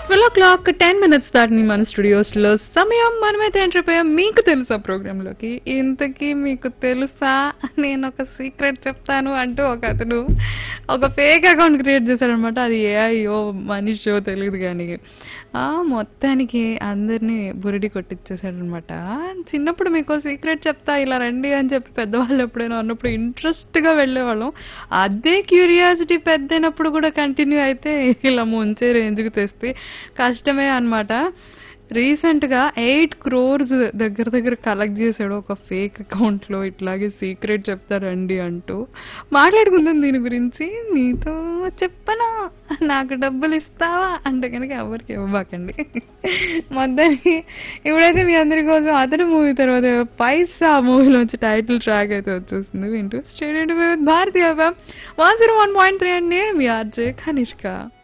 twelve o'clock ten minutes దాటిని మన studios లో సమయం మనమైతే ఎంటర్ అయిపోయాం మీకు తెలుసా ప్రోగ్రామ్ లోకి ఇంతకీ మీకు తెలుసా నేను ఒక సీక్రెట్ చెప్తాను అంటూ ఒక అతను ఒక ఫేక్ అకౌంట్ క్రియేట్ చేశాడనమాట అది ఏ అయ్యో మనిషో తెలియదు కానీ ఆ మొత్తానికి అందరినీ బురిడి కొట్టించేశాడనమాట చిన్నప్పుడు మీకు సీక్రెట్ చెప్తా ఇలా రండి అని చెప్పి పెద్దవాళ్ళు ఎప్పుడైనా అన్నప్పుడు ఇంట్రెస్ట్ గా వెళ్ళేవాళ్ళం అదే క్యూరియాసిటీ పెద్దయినప్పుడు కూడా కంటిన్యూ అయితే ఇలా ముంచే రేంజ్కి తెస్తే కష్టమే అన్నమాట రీసెంట్ గా ఎయిట్ క్రోర్స్ దగ్గర దగ్గర కలెక్ట్ చేశాడు ఒక ఫేక్ అకౌంట్ లో ఇట్లాగే సీక్రెట్ చెప్తారండి అంటూ మాట్లాడుకుందాం దీని గురించి నీతో చెప్పనా నాకు డబ్బులు ఇస్తావా అంటే కనుక ఎవరికి ఇవ్వబాకండి మొత్తానికి ఇప్పుడైతే మీ అందరి కోసం అతడు మూవీ తర్వాత పైసా మూవీలోంచి టైటిల్ ట్రాక్ అయితే వచ్చేస్తుంది వింటూ స్టేడియం భారతీయ one zero one point three అండి మీ ఆర్జే కనిష్క